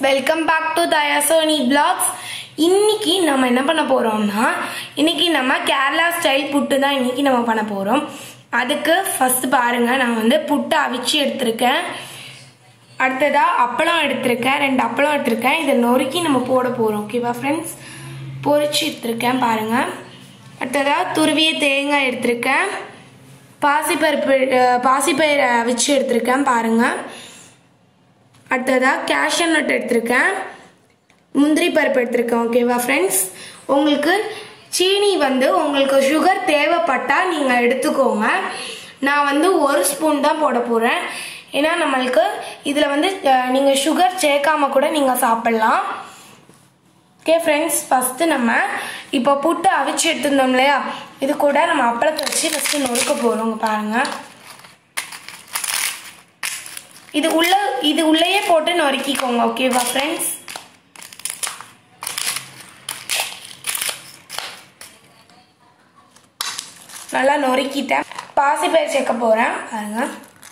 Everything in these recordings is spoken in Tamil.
welcome back to Dayasoni blogs இன்னைக்கு நம்ம என்ன பண்ண போறோம்னா இன்னைக்கு நம்ம கேரளா ஸ்டைல் புட்டு தான் இன்னைக்கு நம்ம பண்ண போறோம் அதுக்கு ஃபர்ஸ்ட் பாருங்க நான் வந்து புட்டை அவிச்சு எடுத்திருக்கேன் அடுத்ததா அப்பளம் எடுத்திருக்கேன் ரெண்டு அப்பளம் எடுத்திருக்கேன் இதை நொறுக்கி நம்ம போட போறோம் ஓகேவா ஃப்ரெண்ட்ஸ் பொரிச்சு எடுத்திருக்கேன் பாருங்க அடுத்ததா துருவிய தேங்காய் எடுத்திருக்கேன் பாசிப்பருப்பு அஹ், பாசிப்பயிரை அவிச்சு எடுத்திருக்கேன் பாருங்க அடுத்ததாக கேஷ்யூ நட் எடுத்திருக்கேன் முந்திரி பருப்பு எடுத்திருக்கேன் ஓகேவா ஃப்ரெண்ட்ஸ் உங்களுக்கு சீனி வந்து உங்களுக்கு சுகர் தேவைப்பட்டால் நீங்கள் எடுத்துக்கோங்க நான் வந்து ஒரு ஸ்பூன் தான் போட போகிறேன் ஏன்னா நம்மளுக்கு இதில் வந்து நீங்கள் சுகர் சேர்க்காம கூட நீங்கள் சாப்பிட்லாம் ஓகே ஃப்ரெண்ட்ஸ் ஃபஸ்ட்டு நம்ம இப்போ புட்டு அவிச்சு எடுத்திருந்தோம் இல்லையா இது கூட நம்ம அப்பளத்தை வச்சு ஃபஸ்ட்டு நொறுக்க போகிறோங்க பாருங்கள் இது உள்ள இது உள்ளேயே போட்டு நொறுக்கிக்கோங்க ஓகேவா ஃப்ரெண்ட்ஸ் நல்லா நொறுக்கிட்டேன் பாசிப்பயிர் சேர்க்க போகிறேன் பாருங்க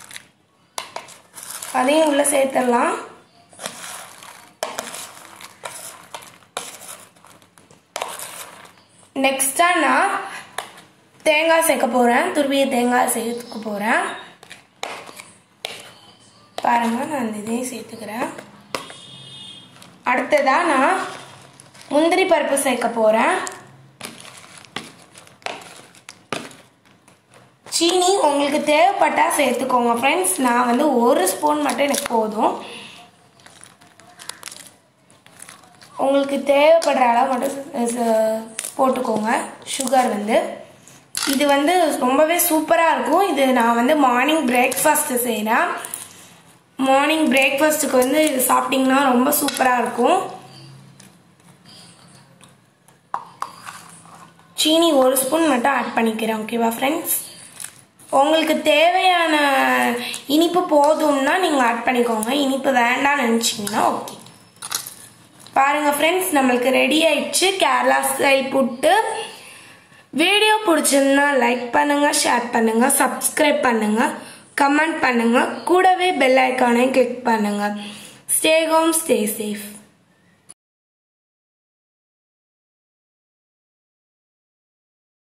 அதையும் உள்ள சேர்த்துடலாம் நெக்ஸ்ட்டாக நான் தேங்காய் சேர்க்க போகிறேன் துருவிய தேங்காய் சேர்த்துக்க போகிறேன் பாருங்க நான் இந்த இதையும் சேர்த்துக்கிறேன் அடுத்ததா நான் முந்திரி பருப்பு சேர்க்க போகிறேன் சீனி உங்களுக்கு தேவைப்பட்டா சேர்த்துக்கோங்க ஃப்ரெண்ட்ஸ் நான் வந்து ஒரு ஸ்பூன் மட்டும் எனக்கு போதும் உங்களுக்கு தேவைப்படுற அளவு மட்டும் ச- போட்டுக்கோங்க சுகர் வந்து இது வந்து ரொம்பவே சூப்பராக இருக்கும் இது நான் வந்து மார்னிங் பிரேக்ஃபாஸ்ட்டு செய்கிறேன் மார்னிங் பிரேக்ஃபாஸ்ட்டுக்கு வந்து இது சாப்பிட்டிங்கன்னா ரொம்ப சூப்பராக இருக்கும் சீனி ஒரு ஸ்பூன் மட்டும் ஆட் பண்ணிக்கிறேன் ஓகேவா ஃப்ரெண்ட்ஸ் உங்களுக்கு தேவையான இனிப்பு போதும்னா நீங்கள் ஆட் பண்ணிக்கோங்க இனிப்பு வேண்டாம்னு நினச்சிங்கன்னா ஓகே பாருங்கள் ஃப்ரெண்ட்ஸ் நம்மளுக்கு ரெடி ஆயிடுச்சு கேரளா ஸ்டைல் புட்டு வீடியோ பிடிச்சிருந்தா லைக் பண்ணுங்கள் ஷேர் பண்ணுங்கள் சப்ஸ்கிரைப் பண்ணுங்கள் கமெண்ட் பண்ணுங்கள் கூடவே பெல் ஐக்கானையும் கிளிக் பண்ணுங்கள் ஸ்டே ஹோம் ஸ்டே சேஃப்